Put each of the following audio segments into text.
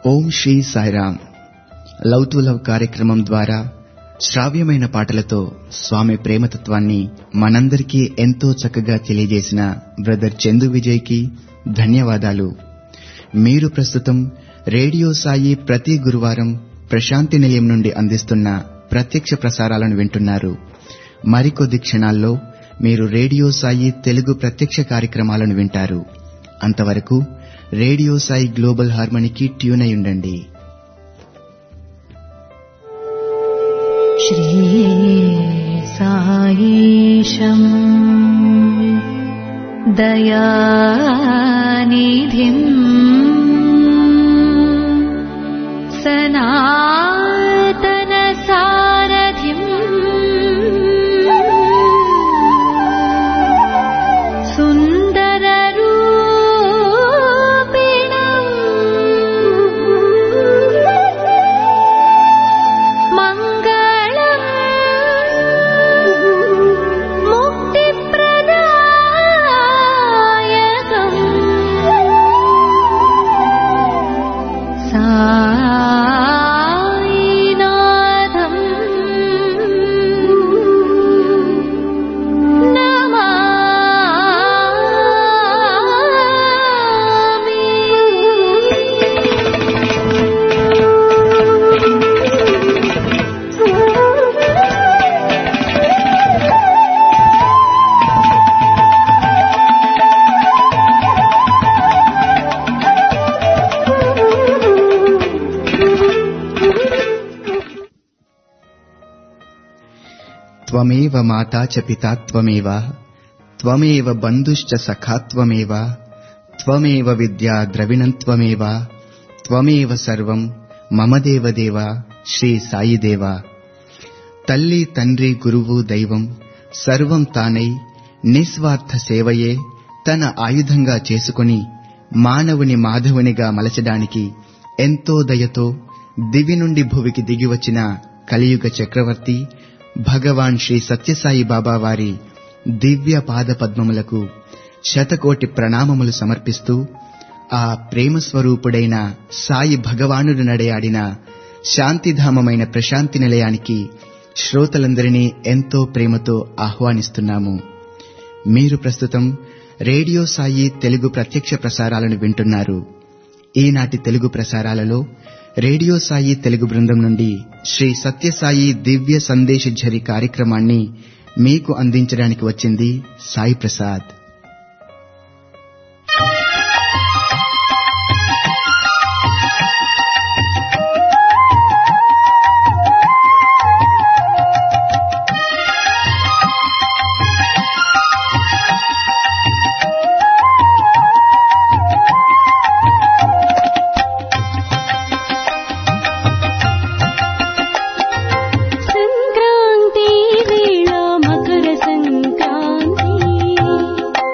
Om Sri Sairam love to love కార్యక్రమం ద్వారా శ్రావ్యమైన పాటలతో స్వామి ప్రేమతత్వాన్ని మనందరికీ ఎంతో చక్కగా తెలియజేసిన బ్రదర్ చందు విజయ్కి ధన్యవాదాలు మీరు ప్రస్తుతం రేడియో సాయి ప్రతి గురువారం ప్రశాంతి నిలయం నుండి అందిస్తున్న ప్రత్యక్ష ప్రసారాలను వింటున్నారు మరికొద్ది క్షణాల్లో మీరు రేడియో సాయి తెలుగు ప్రత్యక్ష కార్యక్రమాలను వింటారు అంతవరకు రేడియో సాయి గ్లోబల్ హార్మనీకి ట్యూన్ అయి ఉండండి श्रीसायीशम् दयानिधिम् सनातनसारथिम् सुन्दररूपिणम् मङ्गलम् मुक्तिप्रदायकम् सायिनाथम् త్వమేవ మాతా చ పితా త్వమేవ త్వమేవ బంధుశ్చ సఖా త్వమేవ త్వమేవ విద్యా ద్రవిణం త్వమేవ త్వమేవ సర్వం మమ దేవదేవ శ్రీ సాయిదేవ తల్లి తండ్రి గురువు దైవం సర్వం తానై నిస్వార్థ సేవయే తన ఆయుధంగా చేసుకొని మానవుని మాధవునిగా మలచడానికి ఎంతో దయతో దివి నుండి భువికి దిగివచ్చిన కలియుగ చక్రవర్తి భగవాన్ శ్రీ సత్యసాయి బాబా వారి దివ్య పాద పద్మములకు శతకోటి ప్రణామములు సమర్పిస్తూ ఆ ప్రేమ స్వరూపుడైన సాయి భగవానుడు నడయాడిన శాంతిధామమైన ప్రశాంతి నిలయానికి శ్రోతలందరినీ ఎంతో ప్రేమతో ఆహ్వానిస్తున్నాము మీరు ప్రస్తుతం రేడియో సాయి తెలుగు ప్రత్యక్ష ప్రసారాలను వింటున్నారు ఈనాటి తెలుగు ప్రసారాలలో రేడియో సాయి తెలుగు బృందం నుండి శ్రీ సత్యసాయి దివ్య సందేశ ఝరి కార్యక్రమాన్ని మీకు అందించడానికి వచ్చింది సాయి ప్రసాద్ సంక్రాంతి వేళ మకర సంక్రాంతి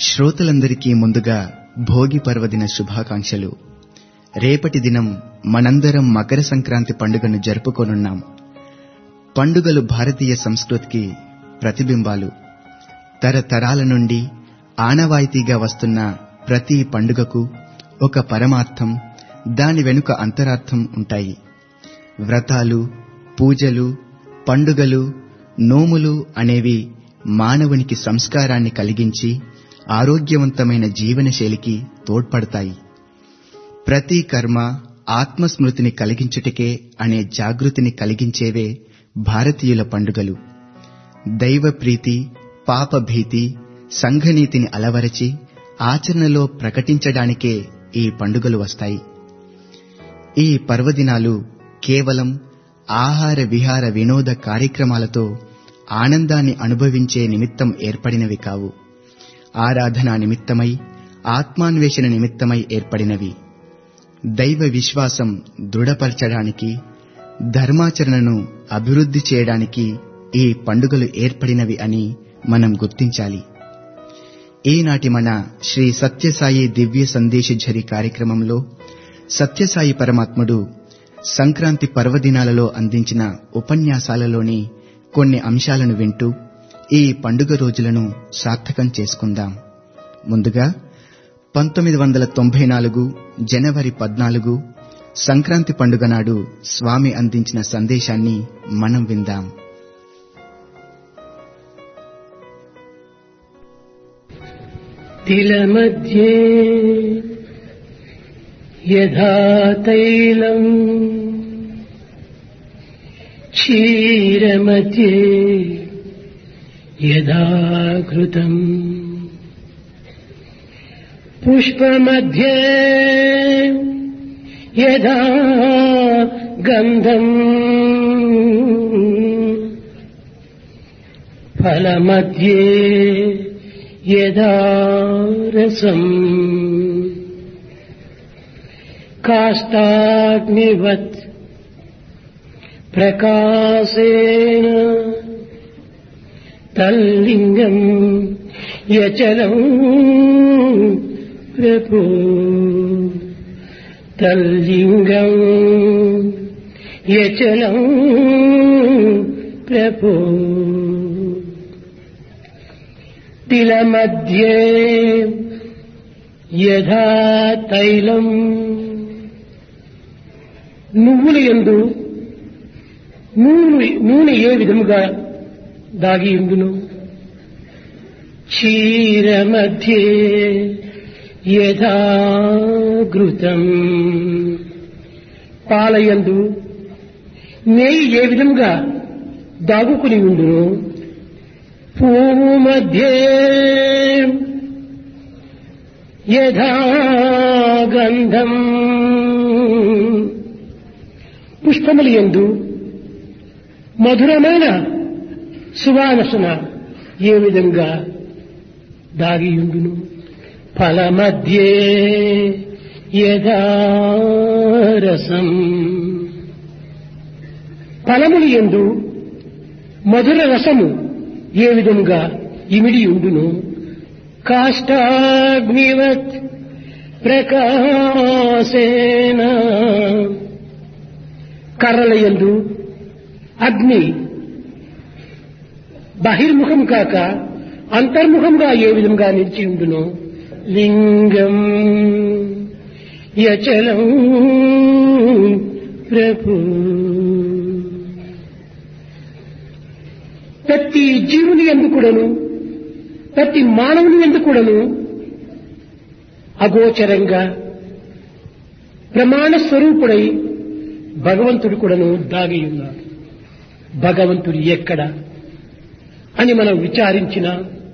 శ్రోతలందరికీ ముందుగా భోగి పర్వదిన శుభాకాంక్షలు రేపటి దినం మనందరం మకర సంక్రాంతి పండుగను జరుపుకోనున్నాం పండుగలు భారతీయ సంస్కృతికి ప్రతిబింబాలు తరతరాల నుండి ఆనవాయితీగా వస్తున్న ప్రతి పండుగకు ఒక పరమార్థం దాని వెనుక అంతరార్థం ఉంటాయి వ్రతాలు పూజలు పండుగలు నోములు అనేవి మానవునికి సంస్కారాన్ని కలిగించి ఆరోగ్యవంతమైన జీవనశైలికి తోడ్పడతాయి ప్రతి కర్మ ఆత్మస్మృతిని కలిగించుటకే అనే జాగృతిని కలిగించేవే భారతీయుల పండుగలు దైవ ప్రీతి పాపభీతి సంఘనీతిని అలవరచి ఆచరణలో ప్రకటించడానికే ఈ పండుగలు వస్తాయి ఈ పర్వదినాలు కేవలం ఆహార విహార వినోద కార్యక్రమాలతో ఆనందాన్ని అనుభవించే నిమిత్తం ఏర్పడినవి కావు ఆరాధనా నిమిత్తమై ఆత్మాన్వేషణ నిమిత్తమై ఏర్పడినవి దైవ విశ్వాసం దృఢపరచడానికి ధర్మాచరణను అభివృద్ధి చేయడానికి ఈ పండుగలు ఏర్పడినవి అని మనం గుర్తించాలి ఈనాటి మన శ్రీ సత్యసాయి దివ్య సందేశఝరి కార్యక్రమంలో సత్యసాయి పరమాత్ముడు సంక్రాంతి పర్వదినాలలో అందించిన ఉపన్యాసాలలోని కొన్ని అంశాలను వింటూ ఈ పండుగ రోజులను సార్థకం చేసుకుందాం ముందుగా పంతొమ్మిది వందల తొంభై నాలుగు జనవరి పద్నాలుగు సంక్రాంతి పండుగ నాడు స్వామి అందించిన సందేశాన్ని మనం విందాం तिलमध्ये यथा तैलम् क्षीरमध्ये यथा घृतम् पुष्पमध्ये यथा गन्धम् फलमध्ये यदा रसम् काष्ठाग्निवत् प्रकाशेन तल्लिङ्गम् यचलम् प्रभो तल्लिङ्गम् यचलम् प्रभो तिलमध्ये యథా తైలం నువ్వుల ఎందు నూనె నూనె ఏ విధముగా దాగి ఉండును క్షీర మధ్యే యథా ఘృతం పాలయందు నెయ్యి ఏ విధముగా దాగుకుని ఉండును పువ్వు మధ్యే యథా గంధం పుష్పములు ఎందు మధురమైన సువాసన ఏ విధంగా దాగియుండును ఫల మధ్యే యథా రసం ఫలములు ఎందు మధుర రసము ఏ విధంగా ఇమిడి ఉండును కాష్టాగ్నివత్ ప్రకాశేన కర్రల యందు అగ్ని బహిర్ముఖం కాక అంతర్ముఖంగా ఏ విధంగా నిలిచి ఉండును లింగం యచలం ప్రభు ప్రతి జీవుని ఎందు కూడాను ప్రతి మానవుని ఎందు కూడాను అగోచరంగా ప్రమాణ స్వరూపుడై భగవంతుడు కూడాను దాగి ఉన్నాడు భగవంతుడు ఎక్కడ అని మనం విచారించిన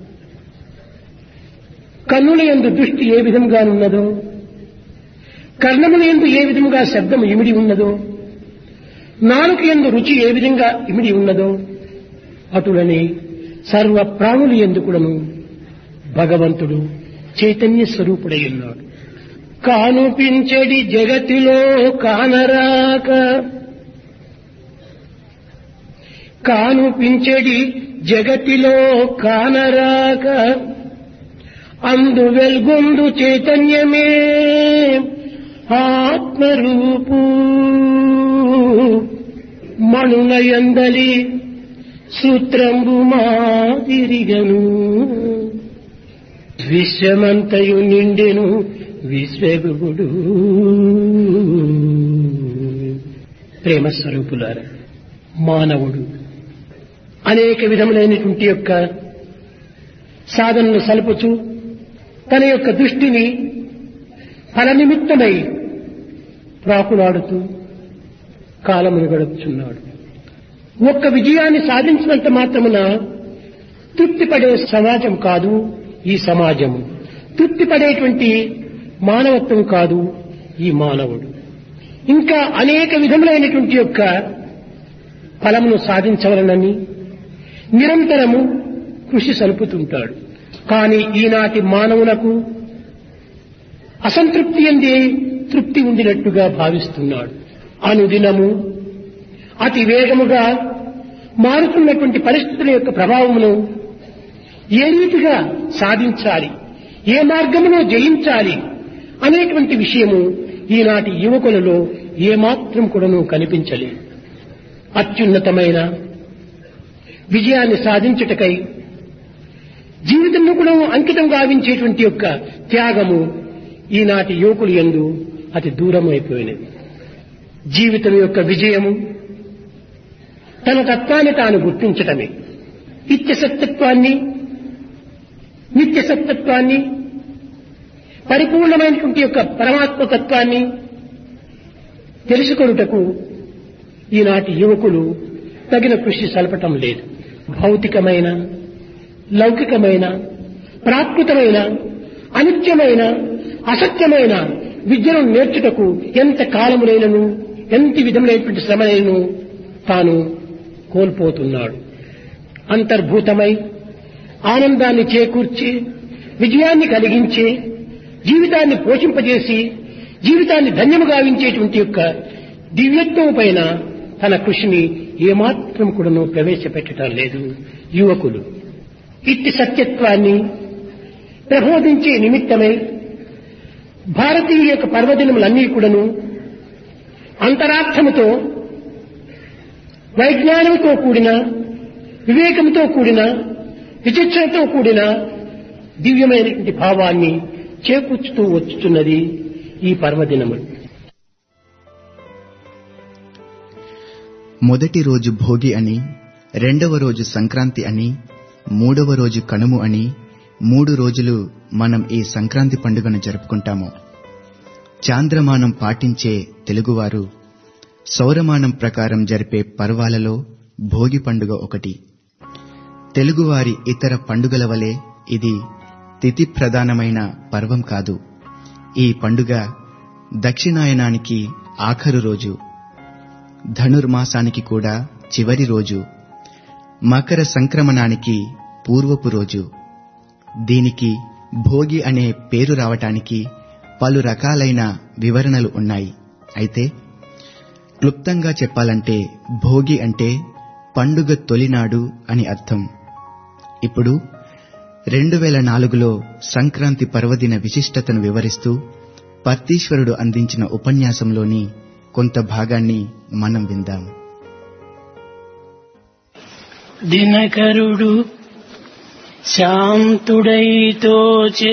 కన్నుల ఎందు దృష్టి ఏ విధంగా ఉన్నదో కర్ణముల ఎందు ఏ విధంగా శబ్దం ఇమిడి ఉన్నదో నాలుక ఎందు రుచి ఏ విధంగా ఇమిడి ఉన్నదో అటులనే సర్వ ప్రాణులు ఎందుకుడను భగవంతుడు చైతన్య స్వరూపుడై ఉన్నాడు కానుపించడి జగతిలో కానరాక కానుపించడి జగతిలో కానరాక అందు వెల్గొందు చైతన్యమే ఆత్మరూపు మణుల ఎందలి సూత్రంబు మాదిరిగను విశ్వమంతయు నిండెను విశ్వగుడు ప్రేమ స్వరూపులారా మానవుడు అనేక విధములైనటువంటి యొక్క సాధనలు సలుపుచు తన యొక్క దృష్టిని ఫలనిమిత్తమై ప్రాకులాడుతూ కాలమును గడుపుచున్నాడు ఒక్క విజయాన్ని సాధించినంత మాత్రమున తృప్తి పడే సమాజం కాదు ఈ సమాజము తృప్తి పడేటువంటి మానవత్వం కాదు ఈ మానవుడు ఇంకా అనేక విధములైనటువంటి యొక్క ఫలమును సాధించవలనని నిరంతరము కృషి సలుపుతుంటాడు కానీ ఈనాటి మానవులకు అసంతృప్తి అందే తృప్తి ఉండినట్టుగా భావిస్తున్నాడు అనుదినము అతి వేగముగా మారుతున్నటువంటి పరిస్థితుల యొక్క ప్రభావమును ఏ రీతిగా సాధించాలి ఏ మార్గములో జయించాలి అనేటువంటి విషయము ఈనాటి యువకులలో ఏమాత్రం కూడాను కనిపించలేదు అత్యున్నతమైన విజయాన్ని సాధించుటకై జీవితంలో కూడా అంకితం గావించేటువంటి యొక్క త్యాగము ఈనాటి యువకులు ఎందు అతి దూరం అయిపోయినది జీవితం యొక్క విజయము తన తత్వాన్ని తాను గుర్తించటమే నిత్యసత్యత్వాన్ని నిత్యసత్యత్వాన్ని పరిపూర్ణమైనటువంటి యొక్క పరమాత్మ తత్వాన్ని తెలుసుకొనుటకు ఈనాటి యువకులు తగిన కృషి సలపటం లేదు భౌతికమైన లౌకికమైన ప్రాకృతమైన అనిత్యమైన అసత్యమైన విద్యను నేర్చుటకు ఎంత కాలములైనను ఎంత విధములైనటువంటి శ్రమలైనను తాను కోల్పోతున్నాడు అంతర్భూతమై ఆనందాన్ని చేకూర్చి విజయాన్ని కలిగించి జీవితాన్ని పోషింపజేసి జీవితాన్ని ధన్యము గావించేటువంటి యొక్క దివ్యత్వం పైన తన కృషిని ఏమాత్రం కూడాను ప్రవేశపెట్టడం లేదు యువకులు ఇట్టి సత్యత్వాన్ని ప్రబోధించే నిమిత్తమై భారతీయ యొక్క పర్వదినములన్నీ కూడాను అంతరార్థముతో వైజ్ఞానంతో కూడిన వివేకంతో కూడిన విచక్షణతో కూడిన దివ్యమైనటువంటి భావాన్ని చేకూర్చుతూ వచ్చుతున్నది ఈ పర్వదినములు మొదటి రోజు భోగి అని రెండవ రోజు సంక్రాంతి అని మూడవ రోజు కనుము అని మూడు రోజులు మనం ఈ సంక్రాంతి పండుగను జరుపుకుంటాము చాంద్రమానం పాటించే తెలుగువారు సౌరమానం ప్రకారం జరిపే పర్వాలలో భోగి పండుగ ఒకటి తెలుగువారి ఇతర పండుగల వలె ఇది తిథి ప్రధానమైన పర్వం కాదు ఈ పండుగ దక్షిణాయనానికి ఆఖరు రోజు ధనుర్మాసానికి కూడా చివరి రోజు మకర సంక్రమణానికి పూర్వపు రోజు దీనికి భోగి అనే పేరు రావటానికి పలు రకాలైన వివరణలు ఉన్నాయి అయితే క్లుప్తంగా చెప్పాలంటే భోగి అంటే పండుగ తొలినాడు అని అర్థం ఇప్పుడు రెండు వేల నాలుగులో సంక్రాంతి పర్వదిన విశిష్టతను వివరిస్తూ పర్తీశ్వరుడు అందించిన ఉపన్యాసంలోని కొంత భాగాన్ని మనం విందాం దినకరుడు శాంతుడైతోచే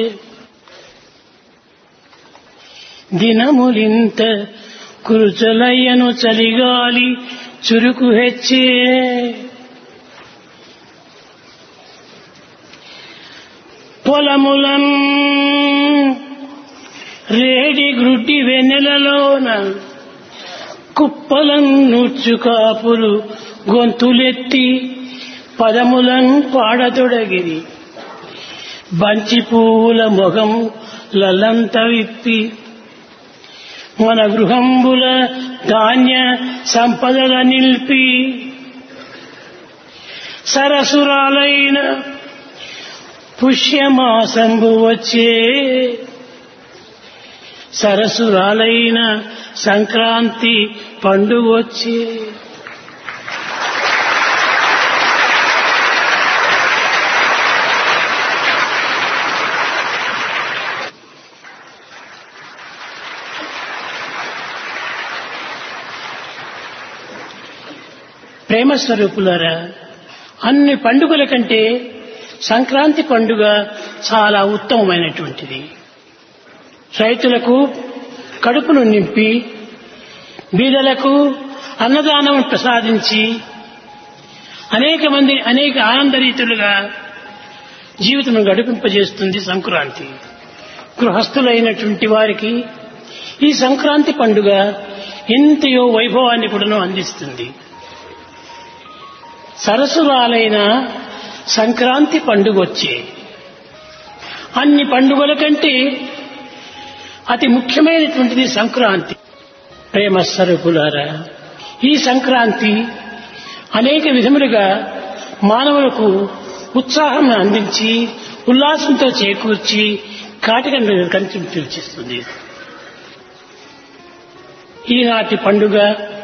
దినములింత కురుచలయ్యను చలిగాలి చురుకు హెచ్చే పొలములన్ రేడి గ్రుడ్డి వెన్నెలలోన కుప్పలం నూర్చు కాపులు గొంతులెత్తి పదములం పాడతొడగిరి బంచి పువ్వుల మొగం లలంత విప్పి మన గృహంబుల ధాన్య సంపదల నిల్పి సరసురాలైన పుష్యమాసంబు వచ్చే సరసురాలైన సంక్రాంతి పండుగ వచ్చే ప్రేమ స్వరూపులారా అన్ని పండుగల కంటే సంక్రాంతి పండుగ చాలా ఉత్తమమైనటువంటిది రైతులకు కడుపును నింపి బీదలకు అన్నదానం ప్రసాదించి అనేక మంది అనేక ఆనందరీతులుగా జీవితం గడిపింపజేస్తుంది సంక్రాంతి గృహస్థులైనటువంటి వారికి ఈ సంక్రాంతి పండుగ ఎంతయో వైభవాన్ని కూడాను అందిస్తుంది సరసురాలైన సంక్రాంతి పండుగ వచ్చే అన్ని పండుగల కంటే అతి ముఖ్యమైనటువంటిది సంక్రాంతి ప్రేమ స్వరూపులారా ఈ సంక్రాంతి అనేక విధములుగా మానవులకు ఉత్సాహం అందించి ఉల్లాసంతో చేకూర్చి కాటికను కంచి పిలిచిస్తుంది ఈనాటి పండుగ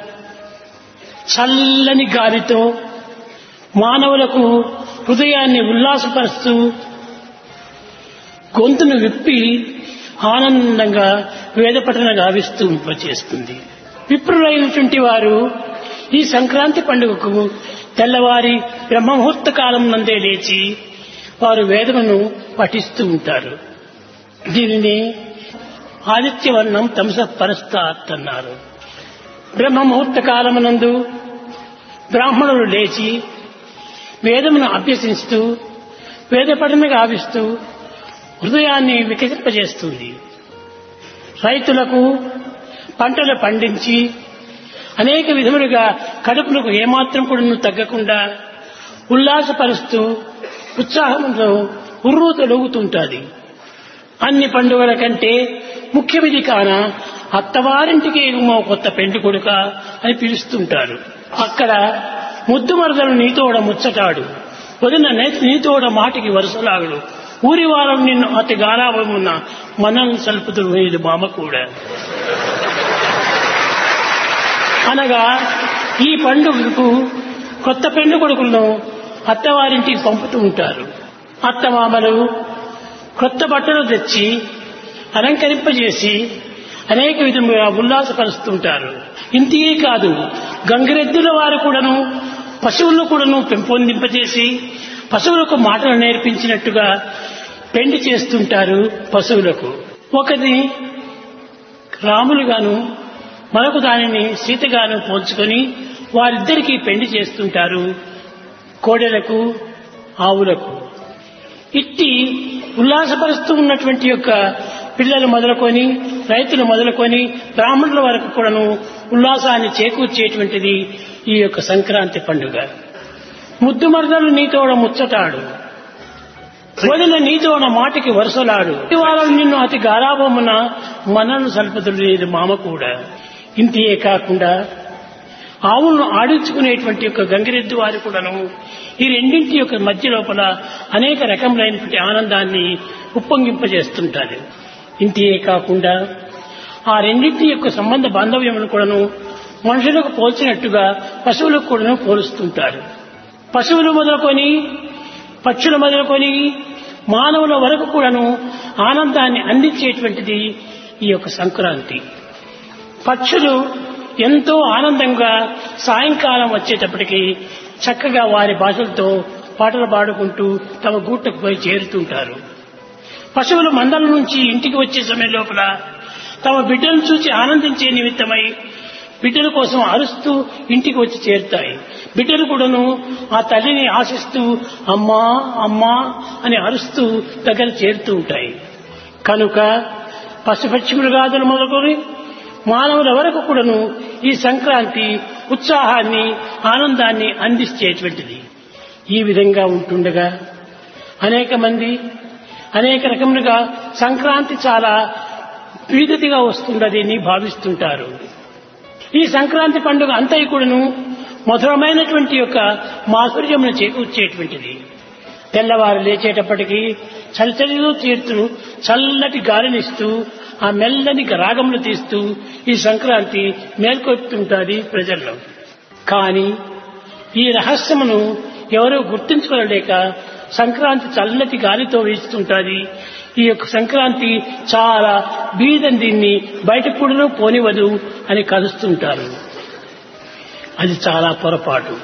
చల్లని గాలితో మానవులకు హృదయాన్ని ఉల్లాసపరుస్తూ గొంతును విప్పి ఆనందంగా వేదపఠన గావిస్తూ చేస్తుంది విప్రులైనటువంటి వారు ఈ సంక్రాంతి పండుగకు తెల్లవారి బ్రహ్మముహూర్త కాలం నందే లేచి వారు వేదమును పఠిస్తూ ఉంటారు దీనిని ఆదిత్యవర్ణం తమస పరస్తాత్ అన్నారు బ్రహ్మముహూర్త కాలమునందు బ్రాహ్మణులు లేచి వేదమును అభ్యసిస్తూ వేద పఠన గావిస్తూ హృదయాన్ని వికసింపజేస్తుంది రైతులకు పంటలు పండించి అనేక విధములుగా కడుపులకు ఏమాత్రం కూడా తగ్గకుండా ఉల్లాసపరుస్తూ ఉత్సాహంతో ఉర్రూ తొలుగుతుంటుంది అన్ని పండుగల కంటే ముఖ్యమిది కాన అత్తవారింటికి ఏమో కొత్త పెండు కొడుక అని పిలుస్తుంటారు అక్కడ ముద్దు మరదలు నీతోడ ముచ్చటాడు వదిన నీతోడ మాటికి వరుసలాగుడు ఊరి వారం నిన్ను అతి గారాభమున్న మనల్ని సల్పుతుడు ఇది మామ కూడా అనగా ఈ పండుగకు కొత్త పెండు కొడుకులను అత్తవారింటికి పంపుతూ ఉంటారు అత్తమామలు కొత్త బట్టలు తెచ్చి అలంకరింపజేసి అనేక విధముగా ఉల్లాసపరుస్తుంటారు ఇంతే కాదు గంగిరెద్దుల వారు కూడాను పశువులను కూడాను పెంపొందింపజేసి పశువులకు మాటలు నేర్పించినట్టుగా పెండి చేస్తుంటారు పశువులకు ఒకటి రాములుగాను మరొక దానిని సీతగాను పోల్చుకొని వారిద్దరికీ పెండి చేస్తుంటారు కోడెలకు ఆవులకు ఇట్టి ఉల్లాసపరుస్తూ ఉన్నటువంటి యొక్క పిల్లలు మొదలుకొని రైతులు మొదలుకొని బ్రాహ్మణుల వరకు కూడాను ఉల్లాసాన్ని చేకూర్చేటువంటిది ఈ యొక్క సంక్రాంతి పండుగ ముద్దు మరదలు నీతోడ ముచ్చటాడు వదిన నీతోన మాటికి వరుసలాడు వారం నిన్ను అతి గారాభమున మనను సల్పతుడు ఇది మామ కూడా ఇంతే కాకుండా ఆవులను ఆడించుకునేటువంటి యొక్క గంగిరెద్దు వారు కూడాను ఈ రెండింటి యొక్క మధ్య లోపల అనేక రకములైనటువంటి ఆనందాన్ని ఉప్పొంగింపజేస్తుంటారు ఇంతే కాకుండా ఆ రెండింటి యొక్క సంబంధ బాంధవ్యమును కూడాను మనుషులకు పోల్చినట్టుగా పశువులకు కూడాను పోలుస్తుంటారు పశువులు మొదలుకొని పక్షులు మొదలుకొని మానవుల వరకు కూడాను ఆనందాన్ని అందించేటువంటిది ఈ యొక్క సంక్రాంతి పక్షులు ఎంతో ఆనందంగా సాయంకాలం వచ్చేటప్పటికి చక్కగా వారి భాషలతో పాటలు పాడుకుంటూ తమ గూటకు పోయి చేరుతుంటారు పశువులు మందల నుంచి ఇంటికి వచ్చే సమయం లోపల తమ బిడ్డలను చూసి ఆనందించే నిమిత్తమై బిడ్డల కోసం అరుస్తూ ఇంటికి వచ్చి చేరుతాయి బిడ్డలు కూడాను ఆ తల్లిని ఆశిస్తూ అమ్మా అమ్మా అని అరుస్తూ దగ్గర చేరుతూ ఉంటాయి కనుక పశుపక్షి మృగాదులు మొదలుకొని మానవుల వరకు కూడాను ఈ సంక్రాంతి ఉత్సాహాన్ని ఆనందాన్ని అందించేటువంటిది ఈ విధంగా ఉంటుండగా అనేక మంది అనేక రకములుగా సంక్రాంతి చాలా పీడితిగా వస్తున్నదని భావిస్తుంటారు ఈ సంక్రాంతి పండుగ అంతయి కూడాను మధురమైనటువంటి యొక్క మాధుర్యమును చేకూర్చేటువంటిది తెల్లవారు లేచేటప్పటికీ చలిచలిలో తీరుతూ చల్లటి గాలినిస్తూ ఆ మెల్లని రాగములు తీస్తూ ఈ సంక్రాంతి మేల్కొస్తుంటుంది ప్రజల్లో కానీ ఈ రహస్యమును ఎవరో గుర్తించుకోలేక సంక్రాంతి చల్లటి గాలితో వీస్తుంటుంది ఈ యొక్క సంక్రాంతి చాలా బీదని దీన్ని బయటకు కూడా పోనివదు అని కలుస్తుంటారు అది చాలా పొరపాటు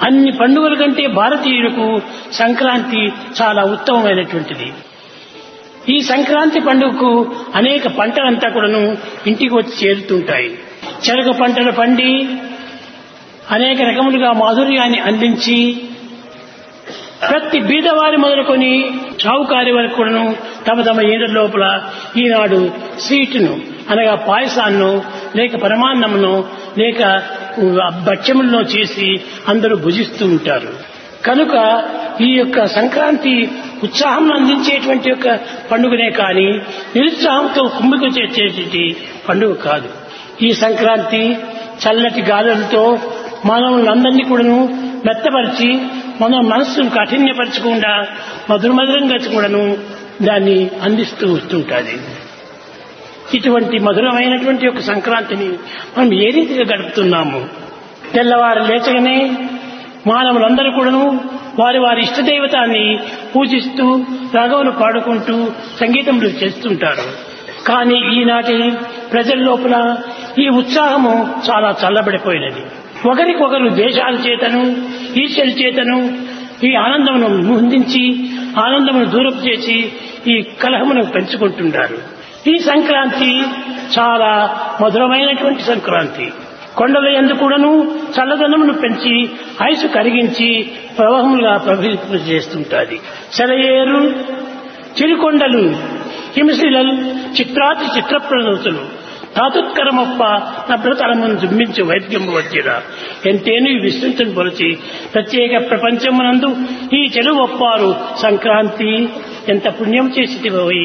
అన్ని పండుగల కంటే భారతీయులకు సంక్రాంతి చాలా ఉత్తమమైనటువంటిది ఈ సంక్రాంతి పండుగకు అనేక పంటలంతా కూడాను ఇంటికి వచ్చి చేరుతుంటాయి చెరకు పంటలు పండి అనేక రకములుగా మాధుర్యాన్ని అందించి ప్రతి బీదవారి మొదలుకొని షావుకారి వరకు కూడాను తమ తమ ఏడు లోపల ఈనాడు స్వీట్ను అనగా పాయసాన్నో లేక పరమాన్నమునో లేక భక్ష్యములను చేసి అందరూ భుజిస్తూ ఉంటారు కనుక ఈ యొక్క సంక్రాంతి ఉత్సాహం అందించేటువంటి యొక్క పండుగనే కానీ నిరుత్సాహంతో కుమ్మిక చేసేటువంటి పండుగ కాదు ఈ సంక్రాంతి చల్లటి గాలులతో మానవులందరినీ కూడాను మెత్తపరిచి మన మనస్సును కాఠిన్యపరచకుండా మధురమధురంగా కూడాను దాన్ని అందిస్తూ వస్తుంటుంది ఇటువంటి మధురమైనటువంటి ఒక సంక్రాంతిని మనం ఏ రీతిగా గడుపుతున్నాము తెల్లవారు లేచగానే మానవులందరూ కూడాను వారి వారి ఇష్టదైవతాన్ని పూజిస్తూ రాగవులు పాడుకుంటూ సంగీతములు చేస్తుంటారు కానీ ఈనాటి ప్రజల లోపల ఈ ఉత్సాహము చాలా చల్లబడిపోయినది ఒకరికొకరు దేశాల చేతను ఈశ్వర చేతను ఈ ఆనందమును ముందించి ఆనందమును దూరపు చేసి ఈ కలహమును పెంచుకుంటున్నారు ఈ సంక్రాంతి చాలా మధురమైనటువంటి సంక్రాంతి కొండల ఎందు కూడాను చల్లదనమును పెంచి ఐసు కరిగించి ప్రవాహములుగా ప్రవహింప చేస్తుంటాది సెలయేరు చిరుకొండలు హిమశిలలు చిత్రాతి చిత్రప్రదోతులు తాతుత్కరమప్ప నభ్రతరమును జుంబించి వైద్యం వచ్చిన ఎంతేను ఈ విస్తృతిని పొలిచి ప్రత్యేక ప్రపంచమునందు ఈ చెలువప్పారు సంక్రాంతి ఎంత పుణ్యం చేసి పోయి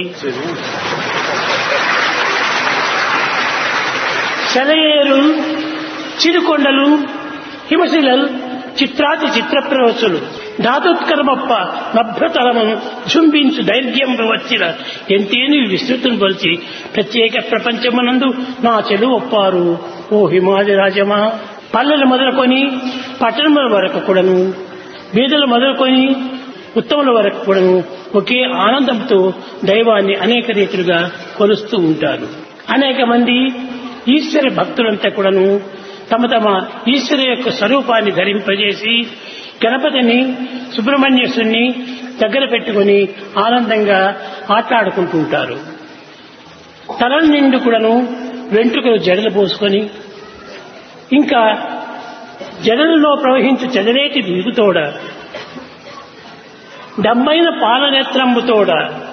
సెలయేరు చిరుకొండలు హిమశిలలు చిత్రాతి చిత్రప్రవసులు ధాతుత్కరమప్ప నభ్రతరమును చుంబించు ధైర్యం వచ్చిన ఎంతేని విస్తృతం కొలిచి ప్రత్యేక ప్రపంచమునందు నా చెలు ఒప్పారు ఓ హిమాది రాజమా పల్లెలు మొదలుకొని పట్టణముల వరకు కూడాను బీదలు మొదలుకొని ఉత్తముల వరకు కూడాను ఒకే ఆనందంతో దైవాన్ని అనేక రీతులుగా కొలుస్తూ ఉంటారు అనేక మంది ఈశ్వర భక్తులంతా కూడాను తమ తమ ఈశ్వర యొక్క స్వరూపాన్ని ధరింపజేసి గణపతిని సుబ్రహ్మణ్యేశ్వరుని దగ్గర పెట్టుకుని ఆనందంగా ఆటలాడుకుంటూ ఉంటారు తల నిండు కూడాను వెంట్రుకలు జడలు పోసుకొని ఇంకా జడలలో ప్రవహించు చెదరేటి దిగుతోడ డమ్మైన పాలనేత్రంబుతోడ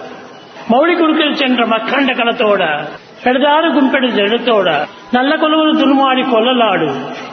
మౌడి కుడుకలు చంద్ర మఖండ కలతోడ పెడదారు గుంపెడు జడతోడ నల్ల కొలువులు దుర్మాడి కొల్లలాడు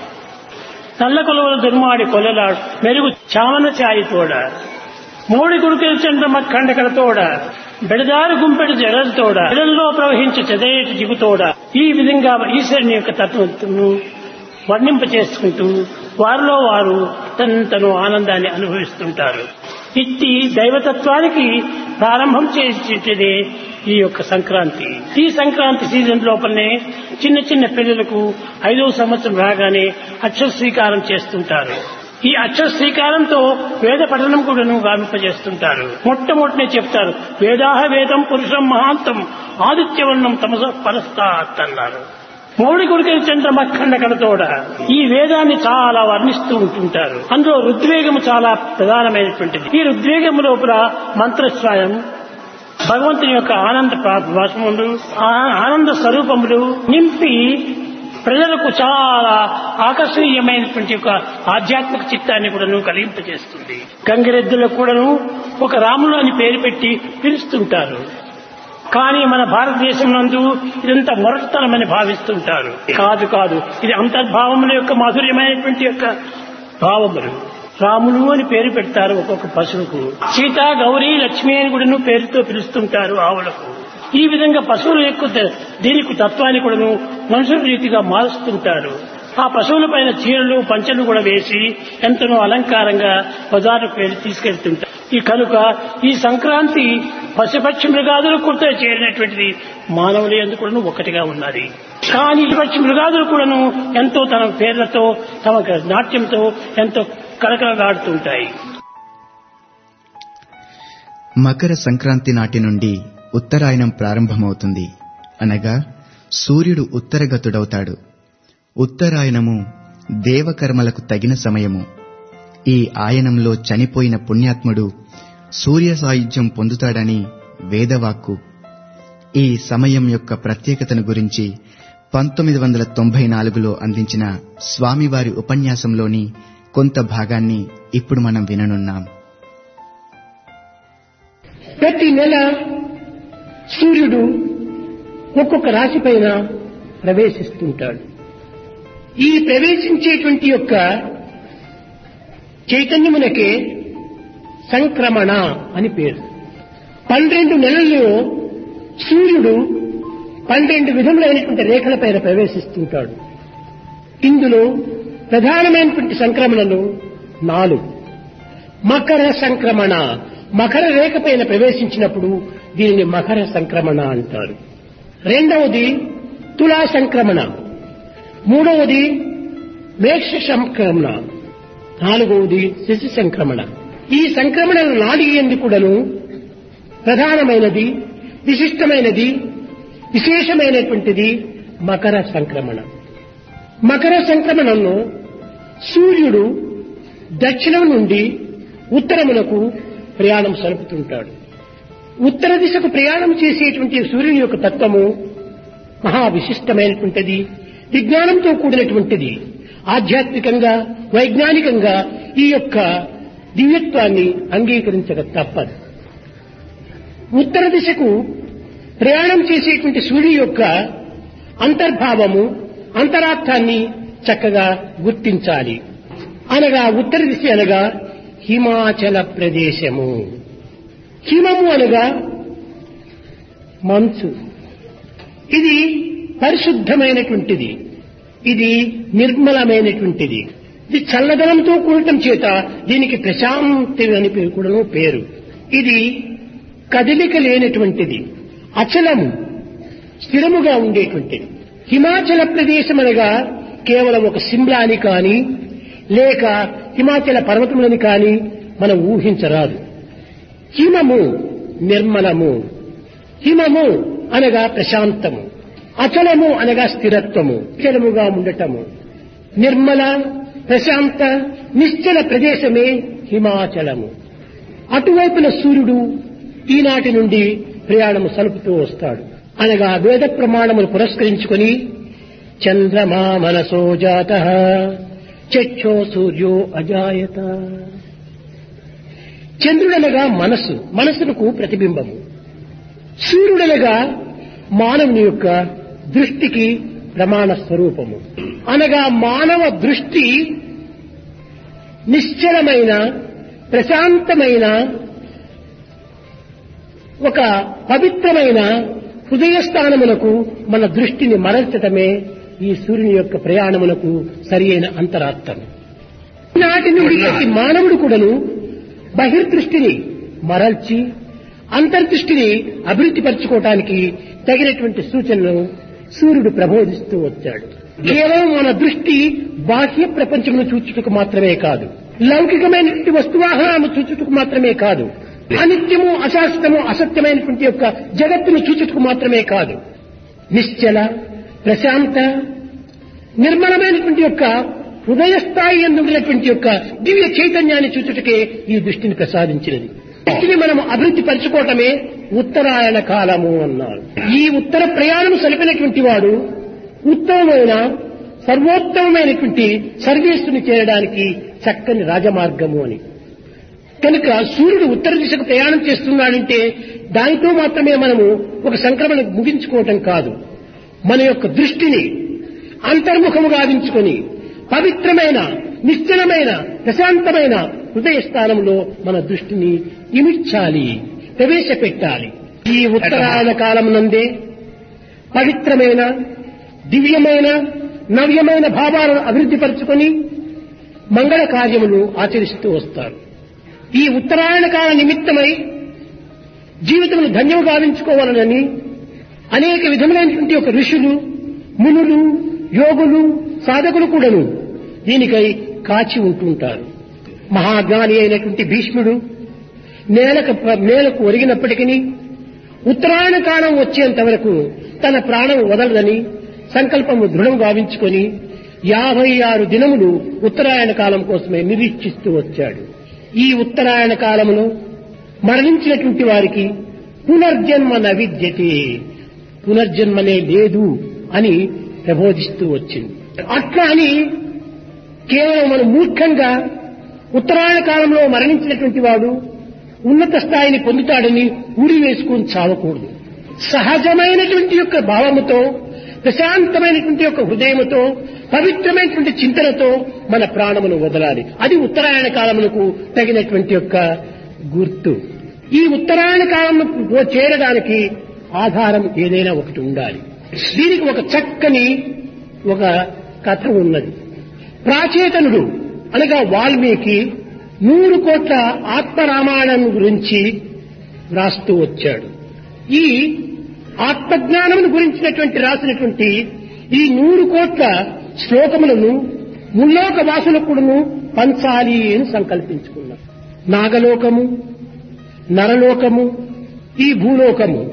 నల్ల కొలువులు దుర్మాడి కొల్లలాడు మెరుగు చామన ఛాయితోడ మౌడి కుడుకలు చంద్ర మఖండ కలతోడ బెడదారు గుంపెడు జడలతోడ జడల్లో ప్రవహించు చెదరేటి దిగుతోడ ఈ విధంగా ఈశ్వరుని యొక్క తత్వను వర్ణింప చేసుకుంటూ వారిలో వారు తను తను ఆనందాన్ని అనుభవిస్తుంటారు ఇట్టి దైవతత్వానికి ప్రారంభం చేసేదే ఈ యొక్క సంక్రాంతి ఈ సంక్రాంతి సీజన్ లోపలనే చిన్న చిన్న పిల్లలకు ఐదవ సంవత్సరం రాగానే అక్షర స్వీకారం చేస్తుంటారు ఈ అక్షర శ్రీకారంతో వేద పఠనం కూడాను గామింపజేస్తుంటారు మొట్టమొదటినే చెప్తారు వేదాహ వేదం పురుషం మహాంతం ఆదిత్యవర్ణం తమస పరస్తాత్ అన్నారు మౌడి కొడుకు చంద్రమఖండ కడతోడ ఈ వేదాన్ని చాలా వర్ణిస్తూ ఉంటుంటారు అందులో రుద్వేగము చాలా ప్రధానమైనటువంటిది ఈ రుద్వేగము లోపల మంత్రస్వాయం భగవంతుని యొక్క ఆనంద భాషములు ఆనంద స్వరూపములు నింపి ప్రజలకు చాలా ఆకర్షణీయమైనటువంటి ఒక ఆధ్యాత్మిక చిత్తాన్ని కూడాను కలిగింపజేస్తుంది గంగిరెద్దులకు కూడాను ఒక రాములు అని పేరు పెట్టి పిలుస్తుంటారు కానీ మన భారతదేశం నందు ఇదంతా మొరటతనమని భావిస్తుంటారు కాదు కాదు ఇది అంతర్భావముల యొక్క మాధుర్యమైనటువంటి యొక్క భావములు రాములు అని పేరు పెడతారు ఒక్కొక్క పశువుకు సీత గౌరీ లక్ష్మి అని కూడాను పేరుతో పిలుస్తుంటారు ఆవులకు ఈ విధంగా పశువుల యొక్క దీనికి తత్వాన్ని కూడాను మనుషుల రీతిగా మారుస్తుంటారు ఆ పశువుల పైన చీరలు పంచలు కూడా వేసి ఎంతనో అలంకారంగా బజారుకు వెళ్ళి తీసుకెళ్తుంటారు ఈ కనుక ఈ సంక్రాంతి పశుపక్షి మృగాదులు కూడా చేరినటువంటిది మానవులు ఎందుకు కూడాను ఒకటిగా ఉన్నది కానీ ఈ పక్షి మృగాదులు కూడాను ఎంతో తమ పేర్లతో తమ నాట్యంతో ఎంతో కలకలలాడుతుంటాయి మకర సంక్రాంతి నాటి నుండి ఉత్తరాయణం ప్రారంభమవుతుంది అనగా సూర్యుడు ఉత్తరగతుడవుతాడు ఉత్తరాయణము దేవకర్మలకు తగిన సమయము ఈ ఆయనంలో చనిపోయిన పుణ్యాత్ముడు సూర్య సాయుధ్యం పొందుతాడని వేదవాక్కు ఈ సమయం యొక్క ప్రత్యేకతను గురించి పంతొమ్మిది వందల తొంభై నాలుగులో అందించిన స్వామివారి ఉపన్యాసంలోని కొంత భాగాన్ని ఇప్పుడు మనం విననున్నాం ప్రతి నెల సూర్యుడు ఒక్కొక్క రాశి పైన ప్రవేశిస్తుంటాడు ఈ ప్రవేశించేటువంటి యొక్క చైతన్యమునకే సంక్రమణ అని పేరు పన్నెండు నెలల్లో సూర్యుడు పన్నెండు విధములైనటువంటి రేఖల పైన ప్రవేశిస్తుంటాడు ఇందులో ప్రధానమైనటువంటి సంక్రమణలు నాలుగు మకర సంక్రమణ మకర రేఖ పైన ప్రవేశించినప్పుడు దీనిని మకర సంక్రమణ అంటారు రెండవది తులా సంక్రమణ మూడవది మేష సంక్రమణ నాలుగవది శశి సంక్రమణ ఈ సంక్రమణలు నాలుగు ఎందు కూడాను ప్రధానమైనది విశిష్టమైనది విశేషమైనటువంటిది మకర సంక్రమణ మకర సంక్రమణంలో సూర్యుడు దక్షిణం నుండి ఉత్తరమునకు ప్రయాణం సలుపుతుంటాడు ఉత్తర దిశకు ప్రయాణం చేసేటువంటి సూర్యుని యొక్క తత్వము మహా విశిష్టమైనటువంటిది విజ్ఞానంతో కూడినటువంటిది ఆధ్యాత్మికంగా వైజ్ఞానికంగా ఈ యొక్క దివ్యత్వాన్ని అంగీకరించక తప్పదు ఉత్తర దిశకు ప్రయాణం చేసేటువంటి సూర్యుని యొక్క అంతర్భావము అంతరార్థాన్ని చక్కగా గుర్తించాలి అనగా ఉత్తర దిశ అనగా హిమాచల ప్రదేశము హిమము అనగా మంచు ఇది పరిశుద్ధమైనటువంటిది ఇది నిర్మలమైనటువంటిది ఇది చల్లదనంతో కూడటం చేత దీనికి ప్రశాంతి అని పేరు కూడాను పేరు ఇది కదలిక లేనటువంటిది అచలము స్థిరముగా ఉండేటువంటిది హిమాచల ప్రదేశం అనగా కేవలం ఒక సిమ్లాని కానీ లేక హిమాచల పర్వతములని కానీ మనం ఊహించరాదు హిమము నిర్మలము హిమము అనగా ప్రశాంతము అచలము అనగా స్థిరత్వము చలముగా ఉండటము నిర్మల ప్రశాంత నిశ్చల ప్రదేశమే హిమాచలము అటువైపున సూర్యుడు ఈనాటి నుండి ప్రయాణము సలుపుతూ వస్తాడు అనగా వేద ప్రమాణములు పురస్కరించుకొని చంద్రమా మనసో జాత చక్షో సూర్యో అజాయత చంద్రుడనగా మనస్సు మనస్సునకు ప్రతిబింబము సూర్యుడనగా మానవుని యొక్క దృష్టికి ప్రమాణ స్వరూపము అనగా మానవ దృష్టి నిశ్చలమైన ప్రశాంతమైన ఒక పవిత్రమైన హృదయస్థానమునకు మన దృష్టిని మరల్చటమే ఈ సూర్యుని యొక్క ప్రయాణమునకు సరి అయిన అంతరార్థం నాటి నుండి ప్రతి మానవుడు కూడాను బహిర్దృష్టిని మరల్చి అంతర్దృష్టిని అభివృద్ధి పరచుకోవటానికి తగినటువంటి సూచనలు సూర్యుడు ప్రబోధిస్తూ వచ్చాడు కేవలం మన దృష్టి బాహ్య ప్రపంచమును చూచుటకు మాత్రమే కాదు లౌకికమైనటువంటి వస్తువాహనాలను చూచుటకు మాత్రమే కాదు అనిత్యము అశాశ్వతము అసత్యమైనటువంటి యొక్క జగత్తును చూచుటకు మాత్రమే కాదు నిశ్చల ప్రశాంత నిర్మలమైనటువంటి యొక్క హృదయ స్థాయి ఎందుకున్నటువంటి యొక్క దివ్య చైతన్యాన్ని చూచుటకే ఈ దృష్టిని ప్రసాదించినది దృష్టిని మనం అభివృద్ధి పరచుకోవటమే ఉత్తరాయణ కాలము అన్నారు ఈ ఉత్తర ప్రయాణం సలిపినటువంటి వాడు ఉత్తమమైన సర్వోత్తమమైనటువంటి సర్వీసుని చేరడానికి చక్కని రాజమార్గము అని కనుక సూర్యుడు ఉత్తర దిశకు ప్రయాణం చేస్తున్నాడంటే దానితో మాత్రమే మనము ఒక సంక్రమణ ముగించుకోవటం కాదు మన యొక్క దృష్టిని అంతర్ముఖము గావించుకొని పవిత్రమైన నిశ్చలమైన ప్రశాంతమైన హృదయ స్థానంలో మన దృష్టిని ఇమిడ్చాలి ప్రవేశపెట్టాలి ఈ ఉత్తరాయణ కాలం నందే పవిత్రమైన దివ్యమైన నవ్యమైన భావాలను అభివృద్ధి పరుచుకొని మంగళ కార్యములు ఆచరిస్తూ వస్తారు ఈ ఉత్తరాయణ కాల నిమిత్తమై జీవితమును ధన్యము గావించుకోవాలనని అనేక విధములైనటువంటి ఒక ఋషులు మునులు యోగులు సాధకులు కూడాను దీనికై కాచి ఉంటుంటారు మహాజ్ఞాని అయినటువంటి భీష్ముడు నేలకు నేలకు ఒరిగినప్పటికీ ఉత్తరాయణ కాలం వచ్చేంత వరకు తన ప్రాణం వదలదని సంకల్పము దృఢం గావించుకొని యాభై ఆరు దినములు ఉత్తరాయణ కాలం కోసమే నిరీక్షిస్తూ వచ్చాడు ఈ ఉత్తరాయణ కాలములో మరణించినటువంటి వారికి పునర్జన్మ నవిద్యతే పునర్జన్మనే లేదు అని ప్రబోధిస్తూ వచ్చింది అట్లా అని కేవలం మనం మూర్ఖంగా ఉత్తరాయణ కాలంలో మరణించినటువంటి వాడు ఉన్నత స్థాయిని పొందుతాడని ఊరి వేసుకొని చావకూడదు సహజమైనటువంటి యొక్క భావముతో ప్రశాంతమైనటువంటి యొక్క హృదయముతో పవిత్రమైనటువంటి చింతనతో మన ప్రాణమును వదలాలి అది ఉత్తరాయణ కాలమునకు తగినటువంటి యొక్క గుర్తు ఈ ఉత్తరాయణ కాలంలో చేరడానికి ఆధారం ఏదైనా ఒకటి ఉండాలి దీనికి ఒక చక్కని ఒక కథ ఉన్నది ప్రాచేతనుడు అనగా వాల్మీకి నూరు కోట్ల ఆత్మరామాయణం గురించి రాస్తూ వచ్చాడు ఈ ఆత్మజ్ఞానమును గురించినటువంటి రాసినటువంటి ఈ నూరు కోట్ల శ్లోకములను ముల్లోక వాసులకుడును పంచాలి అని సంకల్పించుకున్నాడు నాగలోకము నరలోకము ఈ భూలోకము